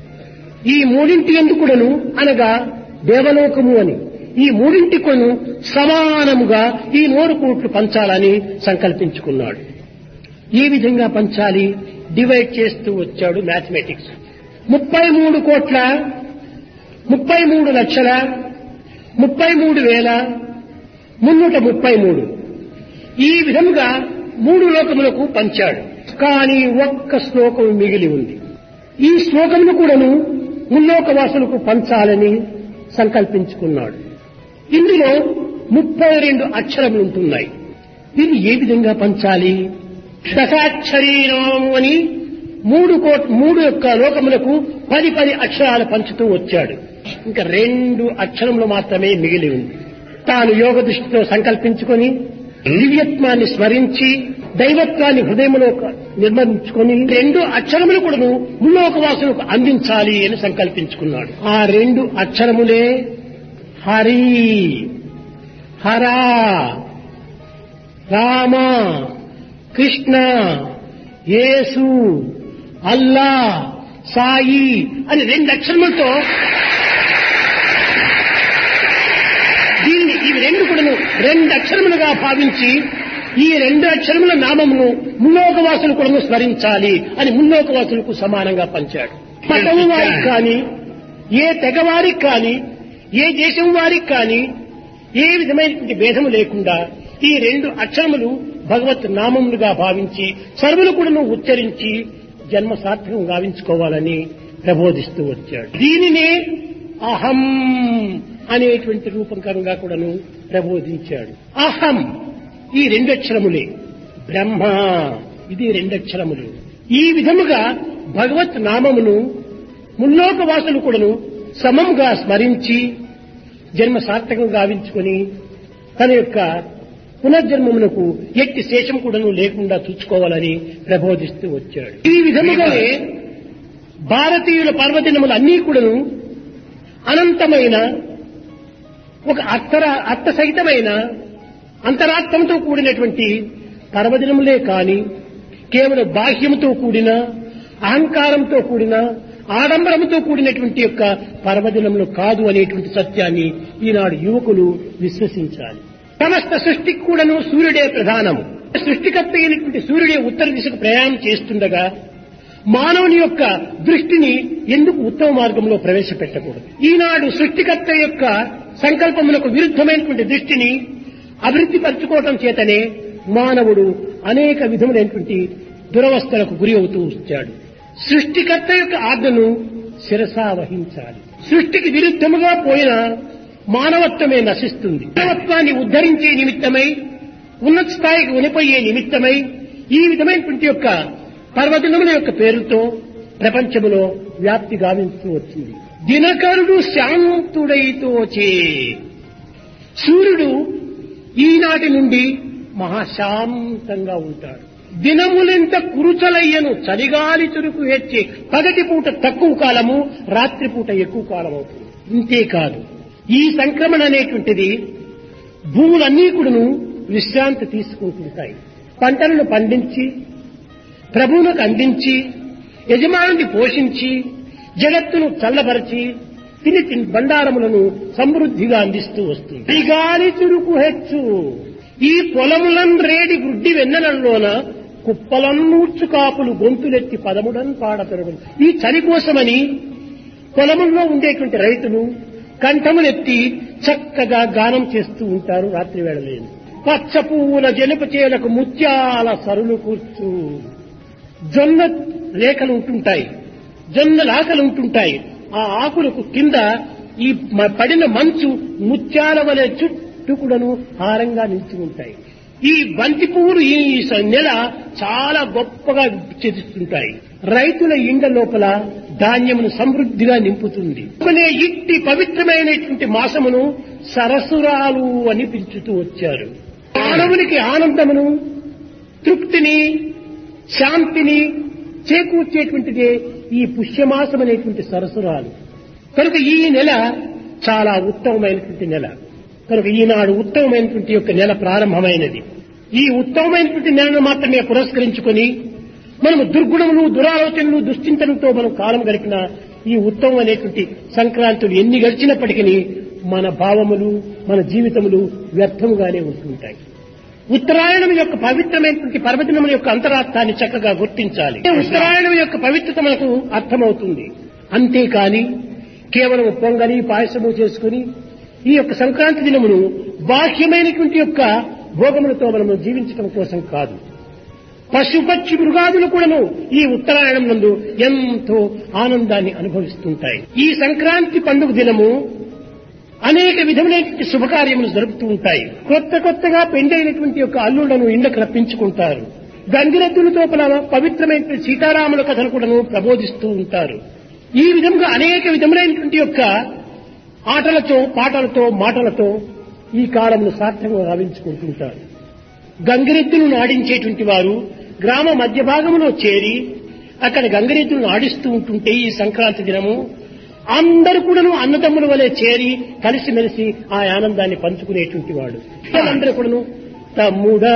ఈ మూడింటి ఎందుకుడను అనగా దేవలోకము అని ఈ మూడింటి కొను సమానముగా ఈ నూరు కోట్లు పంచాలని సంకల్పించుకున్నాడు ఏ విధంగా పంచాలి డివైడ్ చేస్తూ వచ్చాడు మ్యాథమెటిక్స్ ముప్పై మూడు కోట్ల ముప్పై మూడు లక్షల ముప్పై మూడు వేల మున్నూట ముప్పై మూడు ఈ విధంగా మూడు లోకములకు పంచాడు కానీ ఒక్క శ్లోకం మిగిలి ఉంది ఈ శ్లోకమును కూడాను ముల్లోకవాసులకు పంచాలని సంకల్పించుకున్నాడు ఇందులో ముప్పై రెండు అక్షరములు ఉంటున్నాయి దీన్ని ఏ విధంగా పంచాలి దశాక్షరీనామం అని మూడు కోట్ మూడు యొక్క లోకములకు పది పది అక్షరాలు పంచుతూ వచ్చాడు ఇంకా రెండు అక్షరములు మాత్రమే మిగిలి ఉంది తాను యోగ దృష్టితో సంకల్పించుకొని దివ్యత్వాన్ని స్మరించి దైవత్వాన్ని హృదయంలో నిర్మించుకొని రెండు అక్షరములు కూడాను ముల్లోకవాసులకు అందించాలి అని సంకల్పించుకున్నాడు ఆ రెండు అక్షరములే హరి హరా రామ కృష్ణ యేసు అల్లా సాయి అని రెండు అక్షరములతో దీన్ని ఇవి రెండు కూడాను రెండు అక్షరములుగా భావించి ఈ రెండు అక్షరముల నామమును ముల్లోకవాసులు కూడా స్మరించాలి అని ముల్లోకవాసులకు సమానంగా పంచాడు మతము వారికి కానీ ఏ తెగవారికి కానీ ఏ దేశం వారికి కానీ ఏ విధమైనటువంటి భేదము లేకుండా ఈ రెండు అక్షరములు భగవత్ నామములుగా భావించి సర్వులు కూడా ఉచ్చరించి జన్మ సార్థకం గావించుకోవాలని ప్రబోధిస్తూ వచ్చాడు దీనినే అహం అనేటువంటి రూపంకరంగా కూడాను ప్రబోధించాడు అహం ఈ రెండక్షరములే బ్రహ్మ ఇది రెండక్షరములు ఈ విధముగా భగవత్ నామమును ముల్లోక వాసులు కూడాను సమముగా స్మరించి జన్మ సార్థకం గావించుకొని తన యొక్క పునర్జన్మమునకు ఎట్టి శేషం కూడాను లేకుండా చూసుకోవాలని ప్రబోధిస్తూ వచ్చాడు ఈ విధముగానే భారతీయుల పర్వదినములు అన్నీ కూడాను అనంతమైన ఒక అర్థర అర్థసహితమైన అంతరాత్మంతో కూడినటువంటి పర్వదినములే కాని కేవలం బాహ్యముతో కూడిన అహంకారంతో కూడిన ఆడంబరముతో కూడినటువంటి యొక్క పర్వదినములు కాదు అనేటువంటి సత్యాన్ని ఈనాడు యువకులు విశ్వసించాలి సమస్త సృష్టికి కూడాను సూర్యుడే ప్రధానము సృష్టికర్త అయినటువంటి సూర్యుడే ఉత్తర దిశకు ప్రయాణం చేస్తుండగా మానవుని యొక్క దృష్టిని ఎందుకు ఉత్తమ మార్గంలో ప్రవేశపెట్టకూడదు ఈనాడు సృష్టికర్త యొక్క సంకల్పములకు విరుద్ధమైనటువంటి దృష్టిని అభివృద్ధి పరచుకోవటం చేతనే మానవుడు అనేక విధములైనటువంటి దురవస్థలకు గురి అవుతూ వచ్చాడు సృష్టికర్త యొక్క ఆజ్ఞను శిరసా వహించాలి సృష్టికి విరుద్ధముగా పోయిన మానవత్వమే నశిస్తుంది మానవత్వాన్ని ఉద్ధరించే నిమిత్తమై ఉన్నత స్థాయికి ఉనిపోయే నిమిత్తమై ఈ విధమైనటువంటి యొక్క పర్వదినముల యొక్క పేరుతో ప్రపంచములో వ్యాప్తి గావిస్తూ వచ్చింది దినకరుడు శాంతుడైతోచే సూర్యుడు ఈనాటి నుండి మహాశాంతంగా ఉంటాడు దినములెంత కురుచలయ్యను చలిగాలి చురుకు హెచ్చి పగటి పూట తక్కువ కాలము రాత్రి పూట ఎక్కువ కాలం అవుతుంది ఇంతేకాదు ఈ సంక్రమణ అనేటువంటిది భూములన్నీ కూడాను విశ్రాంతి తీసుకుంటుంటాయి పంటలను పండించి ప్రభువులకు అందించి యజమానుని పోషించి జగత్తును చల్లబరిచి తిని తిని బండారములను సమృద్ధిగా అందిస్తూ వస్తుంది ఈ గాలి చురుకు హెచ్చు ఈ పొలములన్ రేడి గుడ్డి వెన్నెలలోన కుప్పలన్నూర్చు కాపులు గొంతులెత్తి పదముడన్ పాడపెరడు ఈ చలి కోసమని పొలముల్లో ఉండేటువంటి రైతులు కంఠములెత్తి చక్కగా గానం చేస్తూ ఉంటారు రాత్రి వేళలేని పచ్చ పువ్వుల జనప చేలకు ముత్యాల సరులు కూర్చు జొన్న రేఖలు ఉంటుంటాయి జొన్నల ఆకలు ఉంటుంటాయి ఆ ఆకులకు కింద ఈ మ- పడిన మంచు ముత్యాల వలె చుట్టూ కూడాను హారంగా నిలిచి ఉంటాయి ఈ బంతి పువ్వులు ఈ స- నెల చాలా గొప్పగా చెదిస్తుంటాయి రైతుల ఇండ్ల లోపల ధాన్యమును సమృద్ధిగా నింపుతుంది కొనే ఇట్టి పవిత్రమైనటువంటి మాసమును సరసురాలు అని పిలుచుతూ వచ్చారు మానవునికి ఆనందమును తృప్తిని శాంతిని చేకూర్చేటువంటిదే ఈ పుష్యమాసం అనేటువంటి సరసురాలు కనుక ఈ నెల చాలా ఉత్తమమైనటువంటి నెల కనుక ఈనాడు ఉత్తమమైనటువంటి యొక్క నెల ప్రారంభమైనది ఈ ఉత్తమమైనటువంటి నెలను మాత్రమే పురస్కరించుకొని మనము దుర్గుణములు దురాలోచనలు దుశ్చింతనతో మనం కాలం గడిపిన ఈ ఉత్తమం అనేటువంటి సంక్రాంతులు ఎన్ని గడిచినప్పటికీ మన భావములు మన జీవితములు వ్యర్థముగానే ఉంటుంటాయి ఉత్తరాయణం యొక్క పవిత్రమైనటువంటి పర్వదినం యొక్క అంతరార్థాన్ని చక్కగా గుర్తించాలి ఉత్తరాయణం యొక్క పవిత్రత మనకు అర్థమవుతుంది అంతేకాని కేవలం పొంగలి పాయసము చేసుకుని ఈ యొక్క సంక్రాంతి దినమును బాహ్యమైనటువంటి యొక్క భోగములతో మనము జీవించటం కోసం కాదు పశుపక్షి మృగాదులు కూడాను ఈ ఉత్తరాయణం నందు ఎంతో ఆనందాన్ని అనుభవిస్తుంటాయి ఈ సంక్రాంతి పండుగ దినము అనేక విధములైనటువంటి శుభకార్యములు జరుపుతూ ఉంటాయి కొత్త కొత్తగా పెండైనటువంటి యొక్క అల్లులను ఇండకు రప్పించుకుంటారు గంగిరెద్దులతో పల పవిత్రమైనటువంటి సీతారాముల కథను కూడాను ప్రబోధిస్తూ ఉంటారు ఈ విధంగా అనేక విధములైనటువంటి యొక్క ఆటలతో పాటలతో మాటలతో ఈ కాలమును సార్థకంగా గావించుకుంటుంటారు గంగిరెద్దులను ఆడించేటువంటి వారు గ్రామ మధ్య భాగంలో చేరి అక్కడ గంగిరెద్దులను ఆడిస్తూ ఉంటుంటే ఈ సంక్రాంతి దినము అందరు కూడాను అన్నదమ్ముల వలె చేరి కలిసిమెలిసి ఆ ఆనందాన్ని పంచుకునేటువంటి వాడు అందరూ కూడాను తమ్ముడా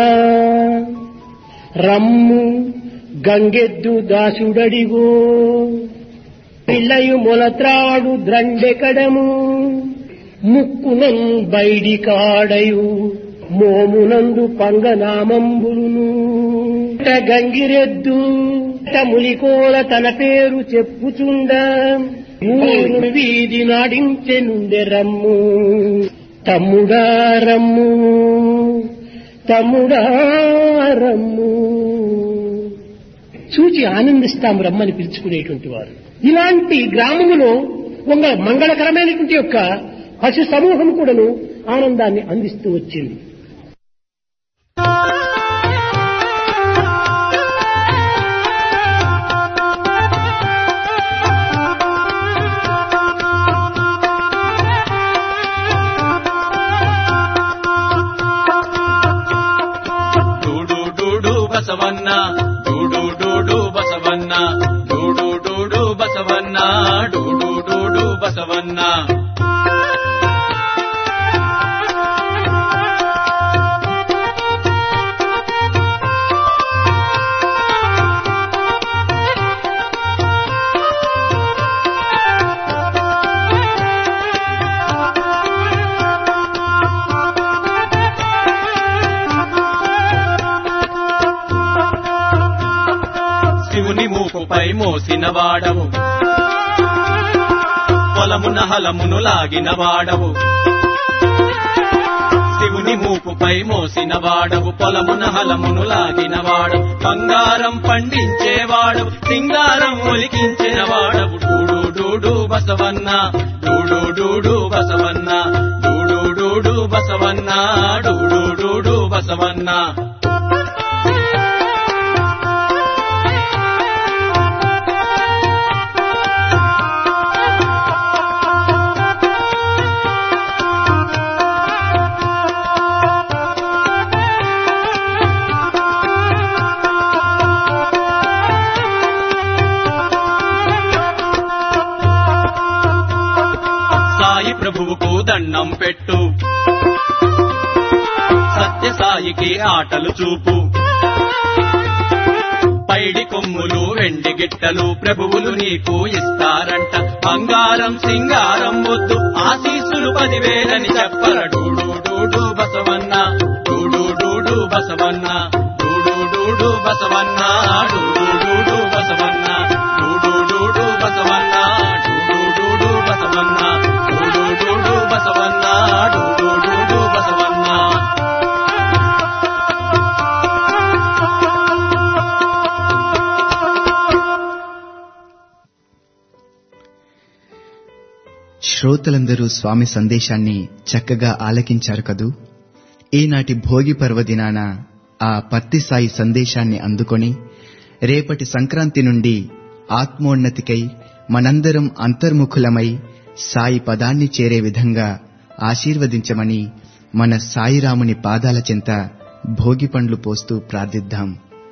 రమ్ము గంగెద్దు దాసుడడిగో పిల్లయు మొలత్రాడు ద్రండెకడము ముక్కునం బైడి కాడయు మోమునందు పంగనామంబులును ఇట గంగిరెద్దు ఇట ములికోల తన పేరు చెప్పుచుండ ఊరు వీధి నాడించె నుండె రమ్ము తమ్ముడా రమ్ము తమ్ముడా రమ్ము చూచి ఆనందిస్తాం రమ్మని పిలుచుకునేటువంటి వారు ఇలాంటి గ్రామములో ఒక మంగళకరమైనటువంటి యొక్క పశు సమూహం కూడాను ఆనందాన్ని అందిస్తూ వచ్చింది డూడు డూడు బసవన్న డూడు డూడు బసవన్న డూడు డూడు బసవన్న డూడు డూడు బసవన్న శివుని మూపుపై మోసిన వాడవు పొలమున హలమును లాగిన వాడవు శివుని మూపుపై మోసిన వాడవు పొలమున హలమును లాగిన వాడవు బంగారం పండించేవాడు సింగారం ఒలికించిన వాడవు డూడు డూడు బసవన్న డూడు డూడు బసవన్న డూడు డూడు బసవన్న డూడు డూడు బసవన్న సాయి ప్రభువుకు దండం పెట్టు సత్య సాయికి ఆటలు చూపు పైడి కొమ్ములు వెండి గిట్టలు ప్రభువులు నీకు ఇస్తారంట బంగారు బంగారం సింగారం వద్దు ఆశీస్సులు పదివేలని చెప్పర డూడు డూడు బసవన్న డూడు డూడు బసవన్న డూడు డూడు బసవన్న డూడు డూడు బసవన్న డూడు డూడు బసవన్న డూడు డూడు బసవన్న డూడు డూడు బసవన్న డూడు డూడు బసవన్న శ్రోతలందరూ స్వామి సందేశాన్ని చక్కగా ఆలకించారు కదూ ఈనాటి భోగి పర్వదినాన ఆ పత్తి సాయి సందేశాన్ని అందుకొని రేపటి సంక్రాంతి నుండి ఆత్మోన్నతికై మనందరం అంతర్ముఖులమై సాయి పదాన్ని చేరే విధంగా ఆశీర్వదించమని మన సాయిరాముని పాదాల చెంత భోగి పండ్లు పోస్తూ ప్రార్థిద్దాం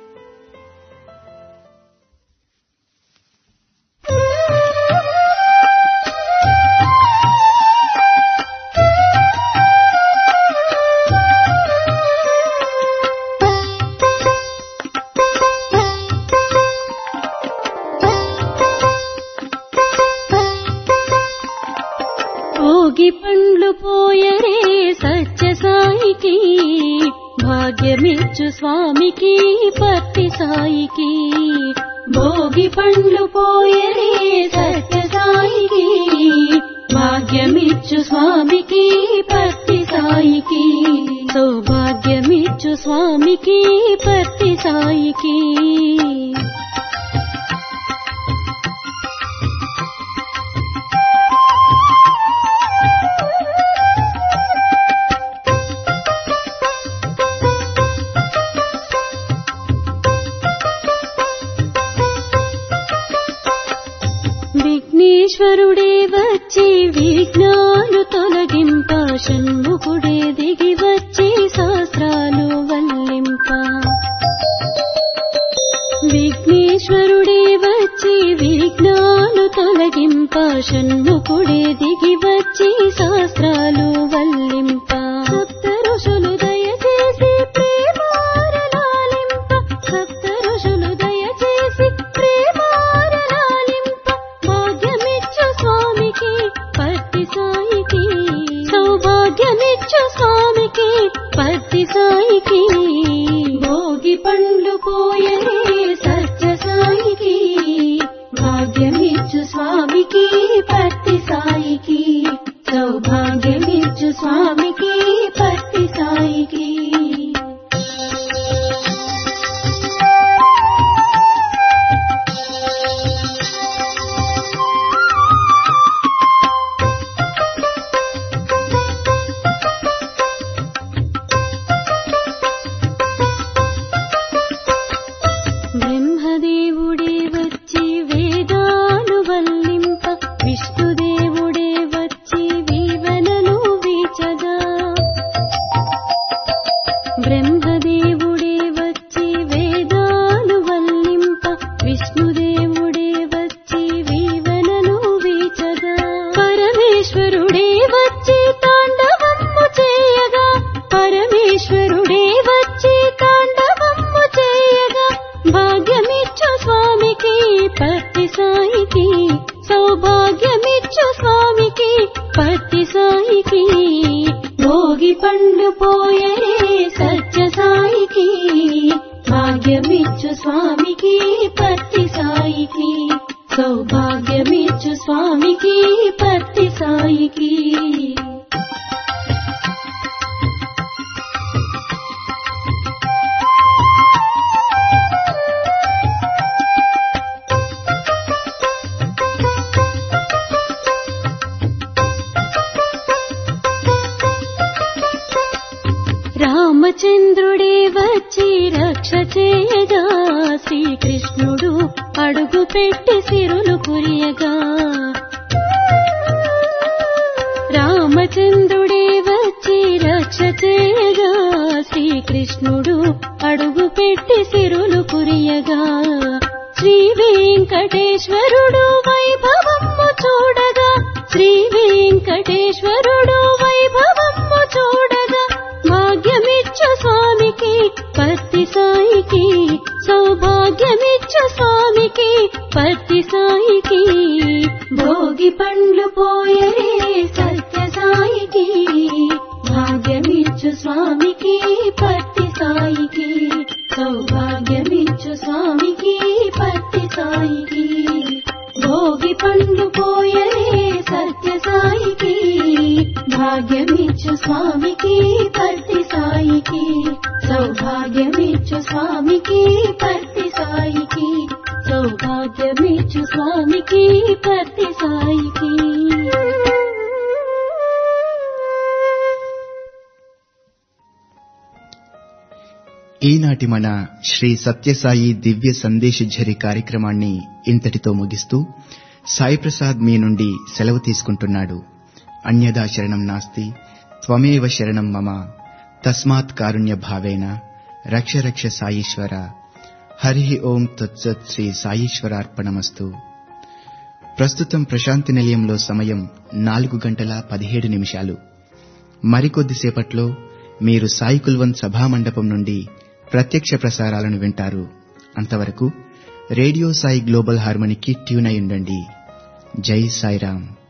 భోగి పండ్లు పోయరే సత్య సాయికి భాగ్యమిచ్చు స్వామికి పత్తి సాయికి భోగి పండ్లు పోయరే సత్య సాయికి భాగ్యమిచ్చు స్వామికి పత్తి సాయికి సౌభాగ్యమిచ్చు స్వామికి పత్తి సాయికి విఘ్నేశ్వరుడే వచ్చి విఘ్నాలు తొలగింప షణ్ముఖుడే దిగి వచ్చి శాస్త్రాలు వల్లింప విఘ్నేశ్వరుడే వచ్చి విఘ్నాలు తొలగింప షణ్ముఖుడే దిగి వచ్చి శాస్త్రాలు వల్లింప సప్త ఋషులు దయచేసి ప్రేమారలాలింప సప్త ఋషులు దయచేసి ప్రేమారలాలింప భాగ్యమిచ్చు స్వామికి పత్తి సాయికి సౌభాగ్యమిచ్చు స్వామికి పత్తి సాయికి భోగి పండ్లు పోయలే సత్య సాయికి భాగ్యమిచ్చు స్వామికి పత్తి సాయికి సౌభాగ్యమిచ్చు స్వామికి పత్తి సాయికి బ్రహ్మదేవుడే వచ్చి వేదాలు వల్లింప విష్ణుదేవుడే వచ్చి వీవనలు వీచగా బ్రహ్మదేవుడే వచ్చి వేదాలు వల్లింప విష్ణుదేవుడే వచ్చి వీవనలు వీచగా పరమేశ్వరుడే వచ్చి తాండవమ్ము చేయగా పరమేశ్వరుడే వచ్చి తాండవమ్ము చేయగా భాగ్యమిచ్చు స్వామికి పత్తి సాయికి సౌభాగ్యమిచ్చు స్వామికి పత్తి సాయికి భోగి పండ్లు పోయరే సత్య సాయికి భాగ్యమిచ్చు స్వామికి పత్తి సాయికి సౌభాగ్యమిచ్చు స్వామికి పత్తి సాయికి రామచంద్రుడే వచ్చి రక్ష చేయగా శ్రీకృష్ణుడు అడుగు పెట్టి సిరులు కురియగా రామచంద్రుడే వచ్చి రక్ష చేయగా శ్రీకృష్ణుడు అడుగు పెట్టి సిరులు కురియగా శ్రీ వెంకటేశ్వరుడు వైభవమ్ము చూడగా శ్రీ వెంకటేశ్వరుడు వైభవమ్ము చూడగా భాగ్యమిచ్చు స్వామికి పత్తి సాయికి సౌభాగ్యమిచ్చు స్వామికి పత్తి సాయికి భోగి భోగి పండ్లు పోయరే సత్య సాయికి భాగ్యమిచ్చు స్వామికి పత్తి సాయికి సౌభాగ్యమిచ్చు స్వామికి పత్తి సాయికి భోగి పండ్లు పోయరే సత్య సాయికి భాగ్యమిచ్చు స్వామికి పత్తి సాయికి సౌభాగ్యమిచ్చు స్వామికి పత్తి సాయికి సౌభాగ్యమిచ్చు స్వామికి పత్తి సాయికి ఈనాటి మన శ్రీ సత్యసాయి దివ్య సందేశఝరి కార్యక్రమాన్ని ఇంతటితో ముగిస్తూ సాయి ప్రసాద్ మీ నుండి సెలవు తీసుకుంటున్నాడు అన్యదా శరణం నాస్తి త్వమేవ శరణం మమ తస్మాత్ కారుణ్య భావేన రక్ష రక్ష సాయీశ్వర హరి ఓం తత్సత్ శ్రీ సాయీశ్వరార్పణమస్తు ప్రస్తుతం ప్రశాంతి నిలయంలో సమయం నాలుగు గంటల పదిహేడు నిమిషాలు మరికొద్దిసేపట్లో మీరు సాయి కుల్వంత్ సభామండపం నుండి ప్రత్యక్ష ప్రసారాలను వింటారు అంతవరకు రేడియో సాయి గ్లోబల్ హార్మనీకి ట్యూన్ అయి ఉండండి జై సాయిరాం